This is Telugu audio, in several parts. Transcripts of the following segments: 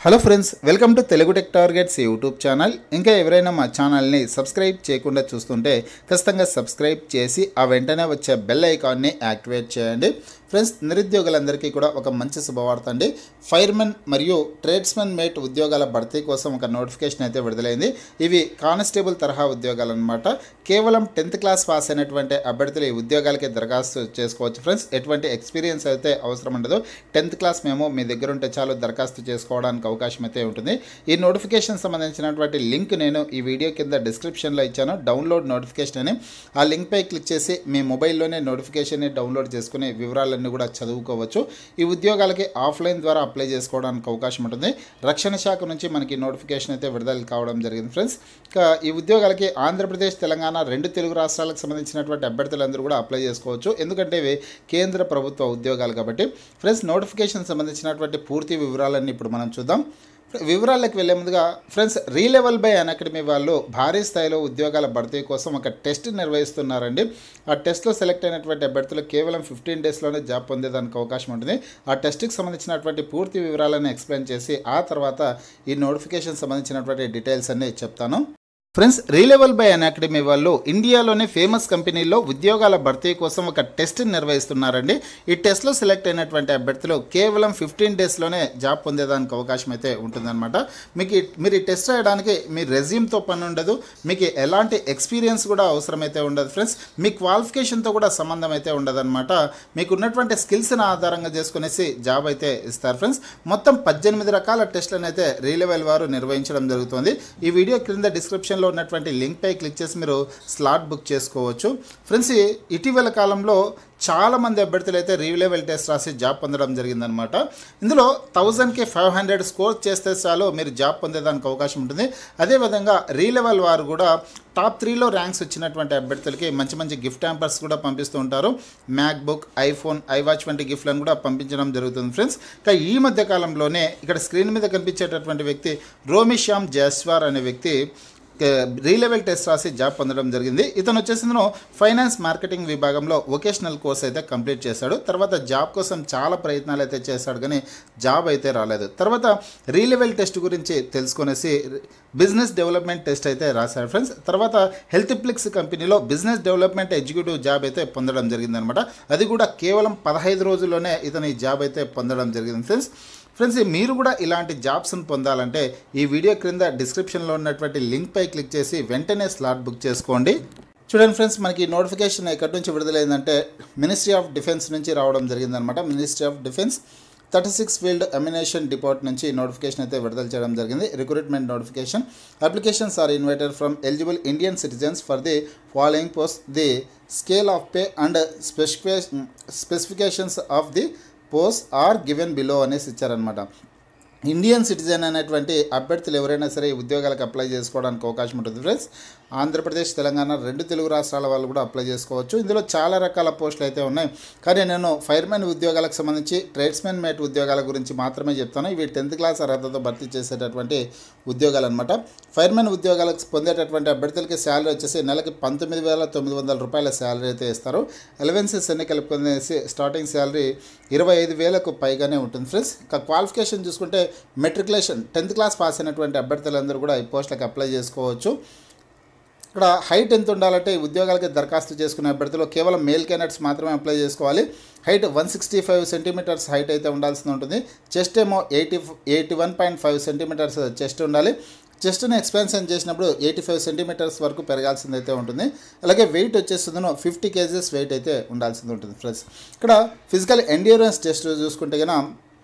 hello friends welcome to Telugu tech targets YouTube channel ఇంకా ఎవరైనా మా ఛానల్ని సబ్స్క్రైబ్ చేయకుండా చూస్తుంటే ఖచ్చితంగా సబ్స్క్రైబ్ చేసి ఆ వెంటనే వచ్చే బెల్ ఐకాన్ని యాక్టివేట్ చేయండి ఫ్రెండ్స్ నిరుద్యోగులందరికీ కూడా ఒక మంచి శుభవార్త అండి ఫైర్మెన్ మరియు ట్రేడ్స్మెన్ మేట్ ఉద్యోగాల భర్తీ కోసం ఒక నోటిఫికేషన్ అయితే విడుదలైంది ఇవి కానిస్టేబుల్ తరహా ఉద్యోగాలు అనమాట కేవలం టెన్త్ క్లాస్ పాస్ అయినటువంటి అభ్యర్థులు ఈ ఉద్యోగాలకి దరఖాస్తు చేసుకోవచ్చు ఫ్రెండ్స్ ఎటువంటి ఎక్స్పీరియన్స్ అయితే అవసరం ఉండదు టెన్త్ క్లాస్ మేము మీ దగ్గర ఉంటే చాలు దరఖాస్తు చేసుకోవడానికి అవకాశం అయితే ఉంటుంది ఈ నోటిఫికేషన్ సంబంధించినటువంటి లింక్ నేను ఈ వీడియో కింద డిస్క్రిప్షన్లో ఇచ్చాను డౌన్లోడ్ నోటిఫికేషన్ అని ఆ లింక్పై క్లిక్ చేసి మీ మొబైల్లోనే నోటిఫికేషన్ని డౌన్లోడ్ చేసుకుని వివరాలన్నీ కూడా చదువుకోవచ్చు ఈ ఉద్యోగాలకి ఆఫ్లైన్ ద్వారా అప్లై చేసుకోవడానికి అవకాశం ఉంటుంది రక్షణ శాఖ నుంచి మనకి నోటిఫికేషన్ అయితే విడుదల కావడం జరిగింది ఫ్రెండ్స్ ఇక ఈ ఉద్యోగాలకి ఆంధ్రప్రదేశ్ తెలంగాణ రెండు తెలుగు రాష్ట్రాలకు సంబంధించినటువంటి అభ్యర్థులందరూ కూడా అప్లై చేసుకోవచ్చు ఎందుకంటే ఇవి కేంద్ర ప్రభుత్వ ఉద్యోగాలు కాబట్టి ఫ్రెండ్స్ నోటిఫికేషన్ సంబంధించినటువంటి పూర్తి వివరాలన్నీ ఇప్పుడు మనం చూద్దాం వివరాలకు వెళ్ళే ముందుగా friends Relevel by Unacademy వాళ్ళు భారీ స్థాయిలో ఉద్యోగాల భర్తీ కోసం ఒక టెస్ట్ నిర్వహిస్తున్నారండి ఆ టెస్ట్లో సెలెక్ట్ అయినటువంటి అభ్యర్థులు కేవలం ఫిఫ్టీన్ డేస్లోనే జాబ్ పొందేదానికి అవకాశం ఉంటుంది ఆ టెస్ట్కి సంబంధించినటువంటి పూర్తి వివరాలను ఎక్స్ప్లెయిన్ చేసి ఆ తర్వాత ఈ నోటిఫికేషన్ సంబంధించినటువంటి డీటెయిల్స్ అన్నీ చెప్తాను friends Relevel by Unacademy వాళ్ళు ఇండియాలోనే ఫేమస్ కంపెనీలో ఉద్యోగాల భర్తీ కోసం ఒక టెస్ట్ నిర్వహిస్తున్నారండి ఈ టెస్ట్లో సెలెక్ట్ అయినటువంటి అభ్యర్థులు కేవలం ఫిఫ్టీన్ డేస్లోనే జాబ్ పొందేదానికి అవకాశం అయితే ఉంటుందన్నమాట మీకు ఈ- మీరు ఈ టెస్ట్ రాయడానికి మీ రెజ్యూమ్తో పని ఉండదు మీకు ఎలాంటి ఎక్స్పీరియన్స్ కూడా అవసరమైతే ఉండదు ఫ్రెండ్స్ మీ క్వాలిఫికేషన్తో కూడా సంబంధం అయితే ఉండదన్నమాట మీకు ఉన్నటువంటి స్కిల్స్ని ఆధారంగా చేసుకునేసి జాబ్ అయితే ఇస్తారు ఫ్రెండ్స్ మొత్తం పద్దెనిమిది రకాల టెస్ట్లను అయితే రీలెవెల్ వారు నిర్వహించడం జరుగుతుంది ఈ వీడియో క్రింద డిస్క్రిప్షన్లో ఉన్నటువంటి లింక్పై క్లిక్ చేసి మీరు స్లాట్ బుక్ చేసుకోవచ్చు ఫ్రెండ్స్ ఈ ఇటీవల కాలంలో చాలా మంది అభ్యర్థులు అయితే రీలెవెల్ టెస్ట్ రాసి జాబ్ పొందడం జరిగిందనమాట ఇందులో థౌజండ్కి ఫైవ్ హండ్రెడ్ స్కోర్ చేస్తే చాలు మీరు జాబ్ పొందేదానికి అవకాశం ఉంటుంది అదేవిధంగా రీలెవెల్ వారు కూడా టాప్ త్రీలో ర్యాంక్స్ వచ్చినటువంటి అభ్యర్థులకి మంచి మంచి గిఫ్ట్ హ్యాంపర్స్ కూడా పంపిస్తూ ఉంటారు మ్యాక్ బుక్ ఐఫోన్ ఐవాచ్ వంటి గిఫ్ట్లను కూడా పంపించడం జరుగుతుంది ఫ్రెండ్స్ ఇక ఈ మధ్య కాలంలోనే ఇక్కడ స్క్రీన్ మీద కనిపించేటటువంటి వ్యక్తి రోమిశ్యామ్ జైస్వార్ అనే వ్యక్తి రీలెవెల్ టెస్ట్ రాసి జాబ్ పొందడం జరిగింది ఇతను వచ్చేసిందను ఫైనాన్స్ మార్కెటింగ్ విభాగంలో వొకేషనల్ కోర్స్ అయితే కంప్లీట్ చేశాడు తర్వాత జాబ్ కోసం చాలా ప్రయత్నాలు అయితే చేశాడు కానీ జాబ్ అయితే రాలేదు తర్వాత రీలెవెల్ టెస్ట్ గురించి తెలుసుకొనేసి బిజినెస్ డెవలప్మెంట్ టెస్ట్ అయితే రాశాడు ఫ్రెండ్స్ తర్వాత హెల్త్ ప్లిక్స్ కంపెనీలో బిజినెస్ డెవలప్మెంట్ ఎగ్జిక్యూటివ్ జాబ్ అయితే పొందడం జరిగిందనమాట అది కూడా కేవలం పదహైదు రోజుల్లోనే ఇతను ఈ జాబ్ అయితే పొందడం జరిగింది ఫ్రెండ్స్ ఫ్రెండ్స్ మీరు కూడా ఇలాంటి జాబ్స్ని పొందాలంటే ఈ వీడియో క్రింద డిస్క్రిప్షన్లో ఉన్నటువంటి లింక్పై క్లిక్ చేసి వెంటనే స్లాట్ బుక్ చేసుకోండి చూడండి ఫ్రెండ్స్ మనకి నోటిఫికేషన్ ఎక్కడి నుంచి విడుదలైందంటే మినిస్ట్రీ ఆఫ్ డిఫెన్స్ నుంచి రావడం జరిగిందనమాట ministry of defence thirty six field ammunition depot నుంచి నోటిఫికేషన్ అయితే విడుదల చేయడం జరిగింది recruitment notification applications are invited from eligible Indian citizens for the following post the scale of pay and specific specifications of the post are given below అనేసి ఇచ్చారనమాట ఇండియన్ సిటిజన్ అనేటువంటి అభ్యర్థులు ఎవరైనా సరే ఈ ఉద్యోగాలకు అప్లై చేసుకోవడానికి అవకాశం ఉంటుంది ఫ్రెండ్స్ ఆంధ్రప్రదేశ్ తెలంగాణ రెండు తెలుగు రాష్ట్రాల వాళ్ళు కూడా అప్లై చేసుకోవచ్చు ఇందులో చాలా రకాల పోస్టులు అయితే ఉన్నాయి కానీ నేను ఫైర్మెన్ ఉద్యోగాలకు సంబంధించి ట్రేడ్స్మెన్ మేట్ ఉద్యోగాల గురించి మాత్రమే చెప్తాను ఇవి టెన్త్ క్లాస్ అర్హతతో భర్తీ చేసేటటువంటి ఉద్యోగాలు అనమాట ఫైర్మెన్ ఉద్యోగాలకు పొందేటటువంటి అభ్యర్థులకి శాలరీ వచ్చేసి నెలకి పంతొమ్మిది వేల తొమ్మిది వందల రూపాయల శాలరీ అయితే ఇస్తారు ఎలవెన్సెస్ అన్ని కలుపుకునేసి స్టార్టింగ్ శాలరీ ఇరవై ఐదు వేలకు పైగానే ఉంటుంది ఫ్రెండ్స్ ఇక క్వాలిఫికేషన్ చూసుకుంటే మెట్రికులేషన్ టెన్త్ క్లాస్ పాస్ అయినటువంటి అభ్యర్థులందరూ కూడా ఈ పోస్టులకు అప్లై చేసుకోవచ్చు ఇక్కడ హైట్ ఎంత ఉండాలంటే ఈ ఉద్యోగాలకి దరఖాస్తు చేసుకునే అభ్యర్థులు కేవలం మేల్ క్యాండిడేట్స్ మాత్రమే అప్లై చేసుకోవాలి height one sixty five centimetres height అయితే ఉండాల్సి ఉంటుంది చెస్ట్ ఏమో eighty eighty one point five centimetres chest ఉండాలి చెస్ట్ని ఎక్స్పాన్షన్ చేసినప్పుడు ఎయిటీ ఫైవ్ సెంటీమీటర్స్ వరకు పెరగాల్సింది అయితే ఉంటుంది అలాగే వెయిట్ వచ్చేస్తుందో ఫిఫ్టీ కేజెస్ వెయిట్ అయితే ఉండాల్సింది ఉంటుంది ఫ్రెండ్స్ ఇక్కడ ఫిజికల్ ఎండ్యూరెన్స్ టెస్ట్ చూసుకుంటే కనుక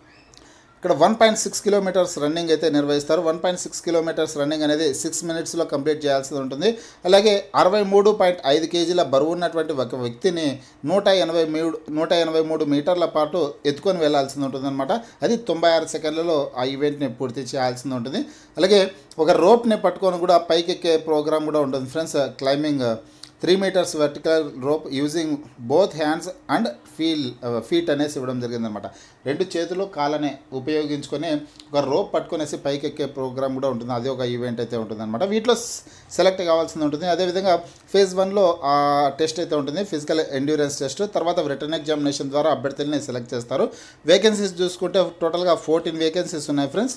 ఇక్కడ one point six kilometres running అయితే నిర్వహిస్తారు one point six kilometres running అనేది సిక్స్ మినిట్స్లో కంప్లీట్ చేయాల్సి ఉంటుంది అలాగే అరవై మూడు పాయింట్ ఐదు కేజీల బరువు ఉన్నటువంటి ఒక వ్యక్తిని నూట ఎనభై మూడు నూట ఎనభై మూడు మీటర్ల పాటు ఎత్తుకొని వెళ్లాల్సి ఉంటుందన్నమాట అది తొంభై ఆరు సెకండ్లలో ఆ ఈవెంట్ని పూర్తి చేయాల్సి ఉంటుంది అలాగే ఒక రోప్ని పట్టుకొని కూడా పైకి ఎక్కే ప్రోగ్రామ్ కూడా ఉంటుంది friends climbing three metres vertical rope using both hands and feel feet అనేసి ఇవ్వడం జరిగిందనమాట రెండు చేతులు కాళ్ళనే ఉపయోగించుకొని ఒక రోప్ పట్టుకొనేసి పైకి ఎక్కే ప్రోగ్రామ్ కూడా ఉంటుంది అది ఒక ఈవెంట్ అయితే ఉంటుంది అనమాట వీటిలో సెలెక్ట్ కావాల్సింది ఉంటుంది అదేవిధంగా ఫేజ్ వన్లో ఆ టెస్ట్ అయితే ఉంటుంది ఫిజికల్ ఎండ్యూరెన్స్ టెస్ట్ తర్వాత రిటర్న్ ఎగ్జామినేషన్ ద్వారా అభ్యర్థుల్ని సెలెక్ట్ చేస్తారు వేకెన్సీస్ చూసుకుంటే టోటల్గా ఫోర్టీన్ వేకెన్సీస్ ఉన్నాయి ఫ్రెండ్స్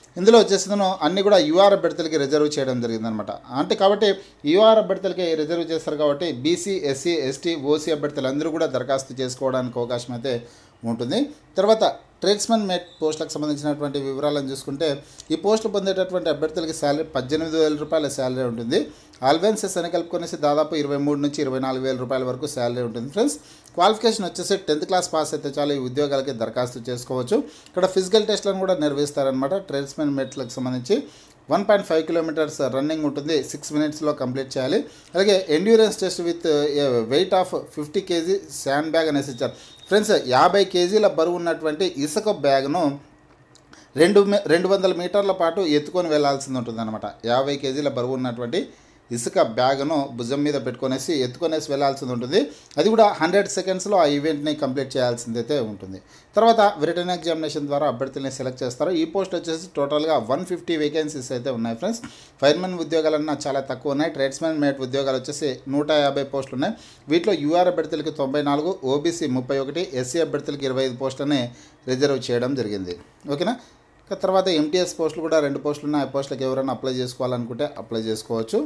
ఇందులో వచ్చేసిందను అన్ని కూడా యూఆర్ అభ్యర్థులకి రిజర్వ్ చేయడం జరిగిందనమాట అంటే కాబట్టి యూఆర్ అభ్యర్థులకి రిజర్వ్ చేస్తారు కాబట్టి బీసీ ఎస్సీ ఎస్టీ ఓసీ అభ్యర్థులు అందరూ కూడా దరఖాస్తు చేసుకోవడానికి అవకాశం అయితే ఉంటుంది తర్వాత ట్రేడ్స్మెన్ మేట్ పోస్టులకు సంబంధించినటువంటి వివరాలను చూసుకుంటే ఈ పోస్టులు పొందేటటువంటి అభ్యర్థులకి శాలరీ పద్దెనిమిది వేల రూపాయల శాలరీ ఉంటుంది అల్వెన్సెస్ అని కలుపుకొనేసి దాదాపు ఇరవై మూడు నుంచి ఇరవై నాలుగు వేల రూపాయల వరకు శాలరీ ఉంటుంది ఫ్రెండ్స్ క్వాలిఫికేషన్ వచ్చేసి టెన్త్ క్లాస్ పాస్ అయితే చాలు ఈ ఉద్యోగాలకి దరఖాస్తు చేసుకోవచ్చు ఇక్కడ ఫిజికల్ టెస్ట్లను కూడా నిర్వహిస్తారనమాట ట్రేడ్స్మెన్ మెట్లకు సంబంధించి one point five kilometres running ఉంటుంది సిక్స్ మినిట్స్లో కంప్లీట్ చేయాలి అలాగే endurance test with weight of fifty kg sand bag అనేసి ఇచ్చారు ఫ్రెండ్స్ యాభై కేజీల బరువు ఉన్నటువంటి ఇసుక బ్యాగ్ను రెండు మీ- రెండు వందల మీటర్ల పాటు ఎత్తుకొని వెళ్ళాల్సింది ఉంటుంది అనమాట యాభై కేజీల బరువు ఉన్నటువంటి ఇసుక బ్యాగ్ను భుజం మీద పెట్టుకొనేసి ఎత్తుకొనేసి వెళ్ళాల్సింది ఉంటుంది అది కూడా హండ్రెడ్ సెకండ్స్లో ఆ ఈవెంట్ని కంప్లీట్ చేయాల్సింది అయితే ఉంటుంది తర్వాత రిటర్న్ ఎగ్జామినేషన్ ద్వారా అభ్యర్థుల్ని సెలెక్ట్ చేస్తారు ఈ పోస్ట్ వచ్చేసి టోటల్గా వన్ ఫిఫ్టీ వేకెన్సీస్ అయితే ఉన్నాయి ఫ్రెండ్స్ ఫైర్మెన్ ఉద్యోగాలన్నా చాలా తక్కువ ఉన్నాయి ట్రేడ్స్మెన్ మేట్ ఉద్యోగాలు వచ్చేసి నూట యాభై పోస్టులు ఉన్నాయి వీటిలో యూఆర్ అభ్యర్థులకి తొంభై నాలుగు ఓబీసీ ముప్పై ఒకటి ఎస్సీ అభ్యర్థులకి ఇరవై ఐదు పోస్టులని రిజర్వ్ చేయడం జరిగింది ఓకేనా ఇక తర్వాత ఎంటీఎస్ పోస్టులు కూడా రెండు పోస్టులు ఉన్నాయి ఆ పోస్టులకు ఎవరైనా అప్లై చేసుకోవాలనుకుంటే అప్లై చేసుకోవచ్చు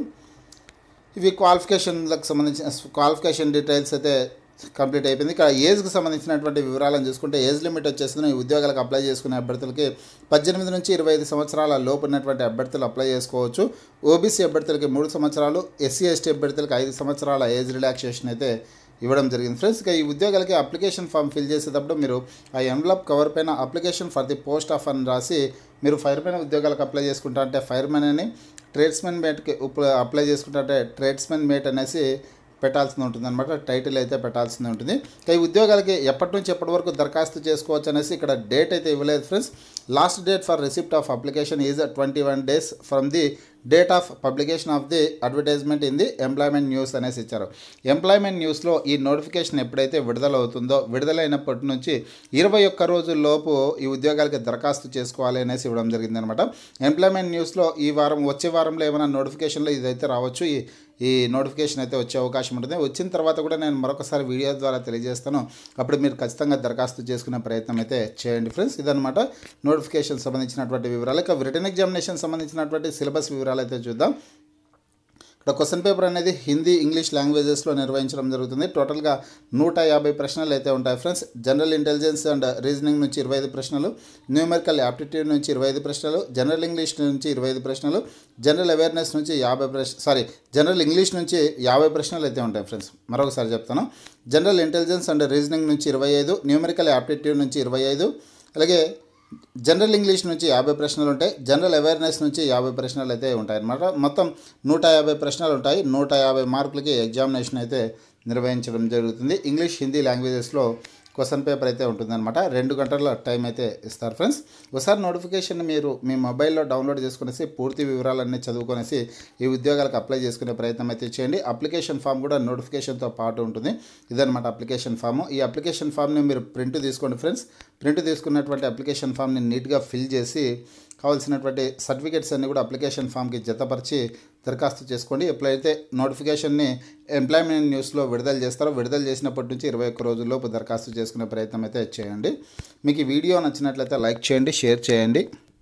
ఇవి క్వాలిఫికేషన్లకు సంబంధించిన క్వాలిఫికేషన్ డీటెయిల్స్ అయితే కంప్లీట్ అయిపోయింది ఇక్కడ ఏజ్కి సంబంధించినటువంటి వివరాలను చూసుకుంటే ఏజ్ లిమిట్ వచ్చేసింది ఈ ఉద్యోగాలకు అప్లై చేసుకునే అభ్యర్థులకి పద్దెనిమిది నుంచి ఇరవై ఐదు సంవత్సరాల లోపు ఉన్నటువంటి అభ్యర్థులు అప్లై చేసుకోవచ్చు ఓబీసీ అభ్యర్థులకి మూడు సంవత్సరాలు ఎస్సీ ఎస్టీ అభ్యర్థులకి ఐదు సంవత్సరాల ఏజ్ రిలాక్సేషన్ అయితే ఇవ్వడం జరిగింది ఫ్రెండ్స్ ఇక ఈ ఉద్యోగాలకి అప్లికేషన్ ఫామ్ ఫిల్ చేసేటప్పుడు మీరు ఆ ఎన్వలప్ కవర్ పైన application for the post of అని రాసి మీరు ఫైర్మెన్ ఉద్యోగాలకు అప్లై చేసుకుంటా అంటే ఫైర్మెన్ అని ట్రేడ్స్మెన్ మేట్కి ఉప్- అప్లై చేసుకుంటా అంటే ట్రేడ్స్మెన్ మేట్ అనేసి పెట్టాల్సి ఉంటుంది అనమాట టైటిల్ అయితే పెట్టాల్సి ఉంటుంది ఇక ఈ ఉద్యోగాలకి ఎప్పటి నుంచి ఎప్పటి వరకు దరఖాస్తు చేసుకోవచ్చు అనేసి ఇక్కడ డేట్ అయితే ఇవ్వలేదు friends last date for receipt of application is twenty one days from the date of publication of the advertisement in the employment news అనేసి ఇచ్చారు ఎంప్లాయ్మెంట్ న్యూస్లో ఈ నోటిఫికేషన్ ఎప్పుడైతే విడుదల అవుతుందో విడుదలైనప్పటి నుంచి ఇరవై ఒక్క రోజుల్లోపు ఈ ఉద్యోగాలకి దరఖాస్తు చేసుకోవాలి అనేసి ఇవ్వడం జరిగిందనమాట ఎంప్లాయ్మెంట్ న్యూస్లో ఈ వారం వచ్చే వారంలో ఏమైనా నోటిఫికేషన్లో ఇదైతే రావచ్చు ఈ ఈ నోటిఫికేషన్ అయితే వచ్చే అవకాశం ఉంటుంది వచ్చిన తర్వాత కూడా నేను మరొకసారి వీడియో ద్వారా తెలియజేస్తాను అప్పుడు మీరు ఖచ్చితంగా దరఖాస్తు చేసుకునే ప్రయత్నం అయితే చేయండి ఫ్రెండ్స్ ఇదనమాట నోటిఫికేషన్ సంబంధించినటువంటి వివరాలు ఇక రిటర్న్ ఎగ్జామినేషన్ సంబంధించినటువంటి సిలబస్ వివరాలు అయితే చూద్దాం ఇక్కడ క్వశ్చన్ పేపర్ అనేది హిందీ ఇంగ్లీష్ లాంగ్వేజెస్లో నిర్వహించడం జరుగుతుంది టోటల్గా నూట యాభై ప్రశ్నలు అయితే ఉంటాయి friends general intelligence and reasoning నుంచి ఇరవై ఐదు ప్రశ్నలు న్యూమెరికల్ యాప్టిట్యూడ్ నుంచి ఇరవై ఐదు ప్రశ్నలు జనరల్ ఇంగ్లీష్ నుంచి ఇరవై ఐదు ప్రశ్నలు జనరల్ అవేర్నెస్ నుంచి యాభై ప్రశ్న సారీ జనరల్ ఇంగ్లీష్ నుంచి యాభై ప్రశ్నలు అయితే ఉంటాయి ఫ్రెండ్స్ మరొకసారి చెప్తాను జనరల్ ఇంటెలిజెన్స్ అండ్ రీజనింగ్ నుంచి ఇరవై ఐదు న్యూమెరికల్ యాప్టిట్యూడ్ నుంచి ఇరవై ఐదు అలాగే జనరల్ ఇంగ్లీష్ నుంచి యాభై ప్రశ్నలు ఉంటాయి జనరల్ అవేర్నెస్ నుంచి యాభై ప్రశ్నలు అయితే ఉంటాయి అన్నమాట మొత్తం నూట యాభై ప్రశ్నలు ఉంటాయి నూట యాభై మార్కులకి ఎగ్జామినేషన్ అయితే నిర్వహించడం జరుగుతుంది ఇంగ్లీష్ హిందీ లాంగ్వేజెస్లో క్వశ్చన్ పేపర్ అయితే ఉంటుందన్నమాట రెండు గంటల టైం అయితే ఇస్తారు ఫ్రెండ్స్ ఒకసారి నోటిఫికేషన్ మీరు మీ మొబైల్లో డౌన్లోడ్ చేసుకునేసి పూర్తి వివరాలన్నీ చదువుకొనేసి ఈ ఉద్యోగాలకు అప్లై చేసుకునే ప్రయత్నం అయితే చేయండి అప్లికేషన్ ఫామ్ కూడా నోటిఫికేషన్తో పాటు ఉంటుంది ఇదన్నమాట అప్లికేషన్ ఫామ్ ఈ అప్లికేషన్ ఫామ్ని మీరు ప్రింట్ తీసుకోండి ఫ్రెండ్స్ ప్రింట్ తీసుకున్నటువంటి అప్లికేషన్ ఫామ్ని నీట్గా ఫిల్ చేసి కావాల్సినటువంటి సర్టిఫికేట్స్ అన్ని కూడా అప్లికేషన్ ఫామ్కి జతపరిచి దరఖాస్తు చేసుకోండి ఎప్పుడైతే నోటిఫికేషన్ని ఎంప్లాయ్మెంట్ న్యూస్లో విడుదల చేస్తారో విడుదల చేసినప్పటి నుంచి ఇరవై ఒక్క రోజుల్లోపు దరఖాస్తు చేసుకునే ప్రయత్నం అయితే చేయండి మీకు ఈ వీడియో నచ్చినట్లయితే లైక్ చేయండి షేర్ చేయండి